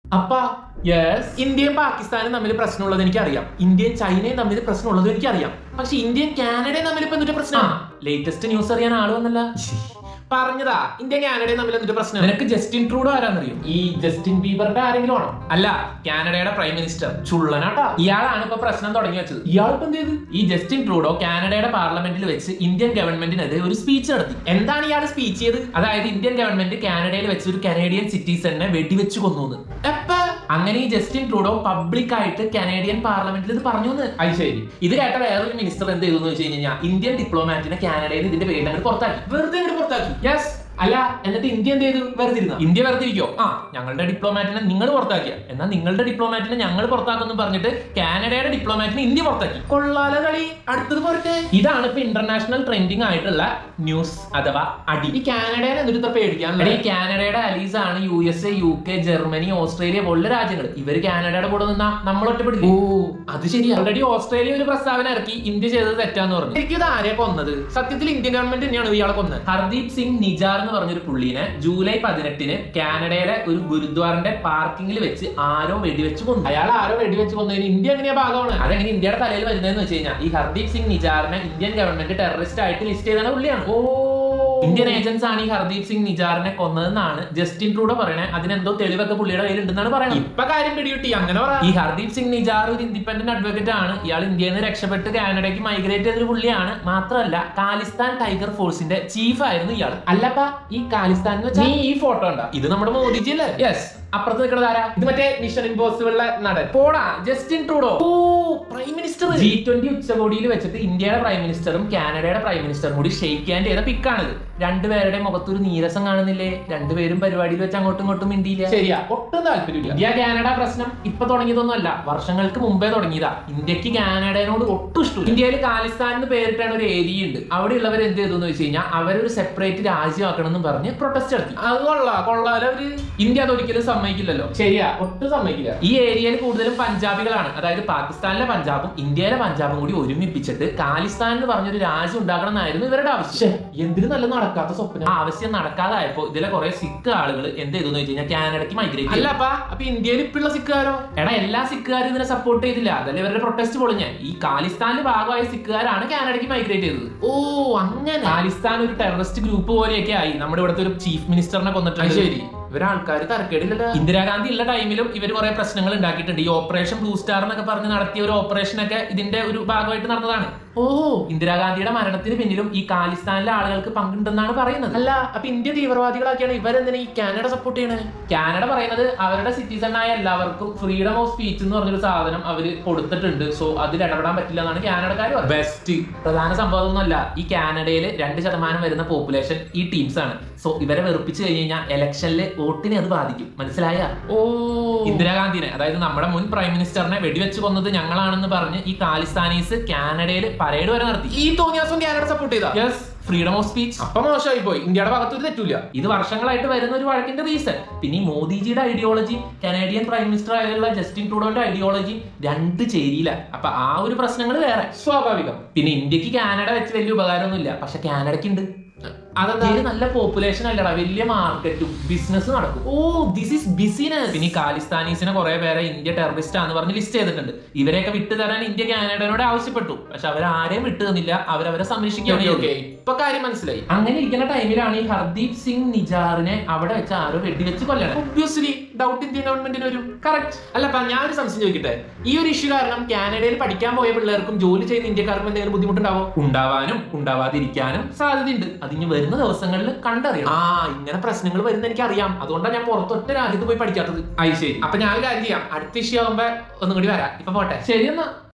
അപ്പ യെസ് ഇന്ത്യയും പാകിസ്ഥാനും തമ്മിൽ പ്രശ്നമുള്ളത് എനിക്കറിയാം ഇന്ത്യയും ചൈനയും തമ്മിൽ പ്രശ്നമുള്ളത് എനിക്കറിയാം പക്ഷെ ഇന്ത്യയും കാനഡയും തമ്മിൽ ഇപ്പൊ എന്നിട്ട് പ്രശ്നം ലേറ്റസ്റ്റ് ന്യൂസ് അറിയാൻ ആള് വന്നല്ല പറഞ്ഞതാ ഇന്ത്യയും കാനഡയും തമ്മിൽ എന്നിട്ട് പ്രശ്നം നിനക്ക് ജസ്റ്റിൻ ട്രൂഡോ ആരാന്നറിയോ ഈ ജസ്റ്റിൻ ബീബറിന്റെ ആരെങ്കിലും ആണോ അല്ല കാനഡയുടെ പ്രൈം മിനിസ്റ്റർ ചുള്ളനാട്ടാ ഇയാളാണ് ഇപ്പൊ പ്രശ്നം തുടങ്ങി വെച്ചത് ഇയാളിപ്പോ എന്ത് ചെയ്ത് ഈ ജസ്റ്റിൻ ട്രൂഡോ കാനഡയുടെ പാർലമെന്റിൽ വെച്ച് ഇന്ത്യൻ ഗവൺമെന്റിനെതിരെ ഒരു സ്പീച്ച് നടത്തി എന്താണ് ഇയാൾ സ്പീച്ച് ചെയ്ത് അതായത് ഇന്ത്യൻ ഗവൺമെന്റ് കാനഡയിൽ വെച്ച് ഒരു കനേഡിയൻ സിറ്റിസണിനെ വെടിവെച്ച് കൊന്നു എന്ന്. എപ്പ അങ്ങനെ ഈ ജസ്റ്റിൻ ട്രൂഡോ പബ്ലിക് ആയിട്ട് കനേഡിയൻ പാർലമെന്റിൽ ഇത് പറഞ്ഞു എന്ന്. അത് ശരി ഇത് കേട്ട വേറൊരു മിനിസ്റ്റർ എന്ത് ചെയ്തു എന്ന് വെച്ച് കഴിഞ്ഞാൽ ഇന്ത്യൻ ഡിപ്ലോമാറ്റിനെ കാനഡയിൽ ഇതിന്റെ പേരിൽ അങ്ങോട്ട് പുറത്താക്കി വെറുതെ ഇങ്ങോട്ട് പുറത്താക്കി യെസ് അല്ല എന്നിട്ട് ഇന്ത്യ എന്ത് ചെയ്തു വെറുതെ ഇരുന്ന ഇന്ത്യ വെറുതെ ഇരിക്കോ ആ ഞങ്ങളുടെ ഡിപ്ലോമാറ്റിനെ നിങ്ങൾ പുറത്താക്കിയ എന്നാൽ നിങ്ങളുടെ ഡിപ്ലോമാറ്റിനെ ഞങ്ങൾ പുറത്താക്കുമെന്ന് പറഞ്ഞിട്ട് കാനഡയുടെ ഡിപ്ലോമാറ്റിനെ ഇന്ത്യ പുറത്താക്കി കൊള്ളാല കളി അടുത്തത് പോരട്ടെ ഇതാണ് ഇപ്പൊ ഇന്റർനാഷണൽ ട്രെൻഡിങ് ആയിട്ടുള്ള ന്യൂസ് അഥവാ അടി ഈ കാനഡയെ എന്നിട്ട് പേടിക്കാൻ എടീ, കാനഡയുടെ അലീസ് ആണ് U S A U K Germany Australia പോലുള്ള രാജ്യങ്ങൾ ഇവര് കാനഡയുടെ കൂടെ നിന്നാ നമ്മൾ ഒറ്റപ്പെടില്ല ഓ അത് ശരിയാ ഓൾറെഡി ഓസ്ട്രേലിയ ഒരു പ്രസ്താവന ഇറക്കി ഇന്ത്യ ചെയ്തത് തെറ്റാന്ന് പറഞ്ഞു ശരിക്കും ഇത് ആരെയാ കൊന്നത് സത്യത്തിൽ ഇന്ത്യൻ ഗവൺമെന്റ് തന്നെയാണ് ഇയാളെ കൊന്നത് ഹർദീപ് സിംഗ് നിജാർ എന്ന് പറഞ്ഞൊരു പുള്ളീനെ ജൂലൈ പതിനെട്ടിന് കാനഡയിലെ ഒരു ഗുരുദ്വാറിന്റെ പാർക്കിങ്ങിൽ വെച്ച് ആരോ വെടിവെച്ച് കൊന്നു അയാൾ ആരോ വെടിവെച്ച് കൊന്നതിന് ഇന്ത്യ എങ്ങനെയാ ഭാഗമാണ് അതെങ്ങനെ ഇന്ത്യയുടെ തലയിൽ വരുന്നതെന്ന് വെച്ച് കഴിഞ്ഞാൽ ഈ ഹർദീപ് സിംഗ് നിജാറിനെ ഇന്ത്യൻ ഗവൺമെന്റ് ടെററിസ്റ്റ് ആയിട്ട് ലിസ്റ്റ് ചെയ്ത പുള്ളിയാണ് ഓ ഇന്ത്യൻ ഏജൻസ് ആണ് ഈ ഹർദീപ് സിംഗ് നിജാറിനെ കൊന്നതെന്നാണ് ജസ്റ്റിൻ ട്രൂഡോ പറയണേ അതിനെന്തോ തെളിവൊക്കെ പുള്ളിയുടെ കയ്യിലുണ്ടെന്നാണ് പറയുന്നത് ഇപ്പൊ കാര്യം പിടികിട്ടി അങ്ങനെ പറ ഈ ഹർദീപ് സിംഗ് നിജാർ ഒരു ഇൻഡിപെൻഡന്റ് അഡ്വക്കേറ്റ് ആണ് ഇയാൾ ഇന്ത്യയിൽ നിന്ന് രക്ഷപ്പെട്ട് കാനഡയ്ക്ക് മൈഗ്രേറ്റ് ചെയ്തൊരു പുള്ളിയാണ് മാത്രമല്ല കാലിസ്ഥാൻ ടൈഗർ ഫോഴ്സിന്റെ ചീഫ് ആയിരുന്നു ഇയാൾ അല്ലപ്പ ഈ കാലിസ്ഥാൻ എന്ന് വെച്ചാൽ നീ ഈ ഫോട്ടോ ഉണ്ടാ ഇത് നമ്മുടെ മോദിജി അല്ലേ യെസ് അപ്പുറത്ത് നിൽക്കുന്നത് ആരാ ഇത് മറ്റേ മിഷൻ ഇമ്പോസിബിളിലെ നടൻ പോടാ ജസ്റ്റിൻ ട്രൂഡോ ഓ പ്രൈം മിനിസ്റ്റർ ജി ട്വന്റി ഉച്ചകോടിയിൽ വെച്ചിട്ട് ഇന്ത്യയുടെ പ്രൈം മിനിസ്റ്ററും കാനഡയുടെ പ്രൈം മിനിസ്റ്ററും കൂടി ഷെയ്ക്ക് ഹാൻഡ് ചെയ്ത പിക്കാണിത് രണ്ടുപേരുടെ മുഖത്തൊരു നീരസം കാണുന്നില്ലേ രണ്ടുപേരും പരിപാടിയിൽ വെച്ച് അങ്ങോട്ടും ഇങ്ങോട്ടും മിണ്ടിയില്ല ശരിയാ ഒട്ടും താല്പര്യമില്ല ഇന്ത്യ കാനഡ പ്രശ്നം ഇപ്പൊ തുടങ്ങിയതൊന്നുമല്ല വർഷങ്ങൾക്ക് മുമ്പേ തുടങ്ങിയതാ ഇന്ത്യക്ക് കാനഡയോട് ഒട്ടും ഇഷ്ടമില്ല ഇന്ത്യയിൽ കാലിസ്ഥാൻ എന്ന് പേരിട്ടാണ് ഒരു ഏരിയ ഉണ്ട് അവിടെയുള്ളവർ എന്ത് ചെയ്തു എന്ന് വെച്ച് കഴിഞ്ഞാൽ അവരൊരു സെപ്പറേറ്റ് രാജ്യമാക്കണം എന്ന് പറഞ്ഞ് പ്രൊട്ടസ്റ്റ് നടത്തി അത് കൊള്ളാ കൊള്ളാല അവര് ഇന്ത്യ അതൊരിക്കലും സമ്മതിക്കില്ലല്ലോ ശരിയാ ഒട്ടും സമ്മതിക്കില്ല ഈ ഏരിയയിൽ കൂടുതലും പഞ്ചാബികളാണ് അതായത് പാകിസ്ഥാനിലെ പഞ്ചാബും ഇന്ത്യയിലെ പഞ്ചാബും കൂടി ഒരുമിപ്പിച്ചിട്ട് കാലിസ്ഥാൻ എന്ന് പറഞ്ഞൊരു രാജ്യം ഉണ്ടാക്കണം എന്നായിരുന്നു ഇവരുടെ ആവശ്യം ശ്ശെ, എന്തിനു നല്ല നടക്കാത്ത സ്വപ്നം ആ ആവശ്യം നടക്കാതായപ്പോ ഇതിലെ കുറെ സിഖ് ആളുകൾ എന്ത് ചെയ്തു എന്ന് വെച്ച് കഴിഞ്ഞാൽ കാനഡയ്ക്ക് മൈഗ്രേറ്റ് ചെയ്തു അല്ലപ്പ അപ്പൊ ഇന്ത്യയിൽ ഇപ്പുള്ള സിക്കാരോ എടാ എല്ലാ സിഖുകാരും ഇതിനെ സപ്പോർട്ട് ചെയ്തില്ല അതല്ലേ ഇവരുടെ പ്രൊട്ടസ്റ്റ് പൊളിഞ്ഞ ഈ കാലിസ്ഥാനിന്റെ ഭാഗമായ സിഖുകാരാണ് കാനഡയ്ക്ക് മൈഗ്രേറ്റ് ചെയ്തത് ഓ അങ്ങനെ കാലിസ്ഥാൻ ഒരു ടെററിസ്റ്റ് ഗ്രൂപ്പ് പോലെയൊക്കെ ആയി നമ്മുടെ ഇവിടുത്തെ ഒരു ചീഫ് മിനിസ്റ്ററിനെ അത് കൊന്നിട്ടുണ്ട് ശരി ഇവരാൾക്കാർ തരക്കേടില്ലല്ലോ ഇന്ദിരാഗാന്ധി ഉള്ള ടൈമിലും ഇവർ കുറെ പ്രശ്നങ്ങൾ ഉണ്ടാക്കിയിട്ടുണ്ട് ഈ ഓപ്പറേഷൻ ബ്ലൂ സ്റ്റാർ എന്നൊക്കെ പറഞ്ഞ് നടത്തിയ ഒരു ഓപ്പറേഷൻ ഒക്കെ ഇതിന്റെ ഒരു ഭാഗമായിട്ട് നടന്നതാണ് ഓ ഇന്ദിരാഗാന്ധിയുടെ മരണത്തിന് പിന്നിലും ഈ കാലിസ്ഥാനിലെ ആളുകൾക്ക് പങ്കുണ്ടെന്നാണ് പറയുന്നത് അല്ല അപ്പൊ ഇന്ത്യ തീവ്രവാദികളാക്കിയാണ് ഇവരെന്തിനാ ഈ കാനഡ സപ്പോർട്ട് ചെയ്യണേ കാനഡ പറയുന്നത് അവരുടെ സിറ്റിസൺ ആയ എല്ലാവർക്കും ഫ്രീഡം ഓഫ് സ്പീച്ച് എന്ന് പറഞ്ഞൊരു സാധനം അവർ കൊടുത്തിട്ടുണ്ട് സോ അതിൽ ഇടപെടാൻ പറ്റില്ല എന്നാണ് കാനഡക്കാർ പറയുന്നത് ബെസ്റ്റ് പ്രധാന സംഭവം ഒന്നുമല്ല ഈ കാനഡയിൽ രണ്ട് ശതമാനം വരുന്ന പോപ്പുലേഷൻ ഈ ടീംസ് ആണ് സോ ഇവരെ വെറുപ്പിച്ച് കഴിഞ്ഞ് കഴിഞ്ഞാൽ ഇലക്ഷനിൽ വോട്ടിനെ അത് ബാധിക്കും മനസ്സിലായ ഓ ഇന്ദിരാഗാന്ധിനെ അതായത് നമ്മുടെ മുൻ പ്രൈം മിനിസ്റ്ററിനെ വെടിവെച്ച് കൊന്നത് ഞങ്ങളാണെന്ന് പറഞ്ഞ് ഈ കാലിസ്ഥാനീസ് കാനഡയിൽ പരേഡ് വരെ നടത്തി ഈ തോന്നിയാസം കാനഡ സപ്പോർട്ട് ചെയ്താ യെസ് ഫ്രീഡം ഓഫ് സ്പീച്ച് അപ്പൊ മോശമായി പോയി ഇന്ത്യയുടെ ഭാഗത്ത് ഒരു തെറ്റൂല ഇത് വർഷങ്ങളായിട്ട് വരുന്ന ഒരു വഴക്കിന്റെ റീസൺ പിന്നെ ഈ മോദിജിയുടെ ഐഡിയോളജി കനേഡിയൻ പ്രൈം മിനിസ്റ്റർ ആയുള്ള ജസ്റ്റിൻ ട്രൂഡോന്റെ ഐഡിയോളജി രണ്ട് ചേരിയില്ല അപ്പൊ ആ ഒരു പ്രശ്നങ്ങൾ വേറെ സ്വാഭാവികം പിന്നെ ഇന്ത്യക്ക് കാനഡ വെച്ച് വലിയ ഉപകാരമൊന്നുമില്ല പക്ഷെ കാനഡയ്ക്ക് ഉണ്ട് അതെന്താ ഇന്ത്യയിൽ നല്ല പോപ്പുലേഷൻ അല്ലടാ വലിയ മാർക്കറ്റും ബിസിനസ് നടക്കും ഓ ദിസ് ഈസ് ബിസിനസ് പിന്നെ ഈ കാലിസ്ഥാനീസിനെ കുറെ പേരെ ഇന്ത്യ ടെററിസ്റ്റ് ആണെന്ന് പറഞ്ഞ് ലിസ്റ്റ് ചെയ്തിട്ടുണ്ട് ഇവരെയൊക്കെ വിട്ടു തരാൻ ഇന്ത്യ കാനഡയോട് ആവശ്യപ്പെട്ടു പക്ഷെ അവരാരെയും വിട്ടു തന്നില്ല അവരവരെ സംരക്ഷിക്കുകയാണ് ചെയ്തത്. ഓക്കെ ഇപ്പൊ കാര്യം മനസ്സിലായി അങ്ങനെ ഇരിക്കുന്ന ടൈമിലാണ് ഈ ഹർദീപ് സിംഗ് നിജാറിനെ അവിടെ വെച്ച് ആരോ വെടിവെച്ച് കൊല്ലണം ഒബ്വിയസ്ലി ഡൗട്ട് ഇന്ത്യൻ ഗവൺമെന്റിന് വരും കറക്റ്റ് അല്ലപ്പ ഞാൻ ഒരു സംശയം ചോദിക്കട്ടെ ഈ ഒരു ഇഷ്യൂ കാരണം കാനഡയിൽ പഠിക്കാൻ പോയ പിള്ളേർക്കും ജോലി ചെയ്യുന്ന ഇന്ത്യക്കാർക്കും എന്തെങ്കിലും ബുദ്ധിമുട്ടുണ്ടാവോ ഉണ്ടാവാനും ഉണ്ടാവാതിരിക്കാനും സാധ്യതയുണ്ട് അതിന് വരുന്ന ദിവസങ്ങളിൽ കണ്ടറിയണം ആ ഇങ്ങനെ പ്രശ്നങ്ങൾ വരുന്ന എനിക്ക് അറിയാം അതുകൊണ്ടാണ് ഞാൻ പുറത്തൊറ്റ രാജ്യത്ത് പോയി പഠിക്കാത്തത് അത് ശരി അപ്പൊ ഞാൻ ഒരു കാര്യം ചെയ്യാം അടുത്ത ഇഷ്യൂ ആകുമ്പോ ഒന്നും കൂടി വരാം ഇപ്പൊ പോട്ടെ ശരി എന്നാ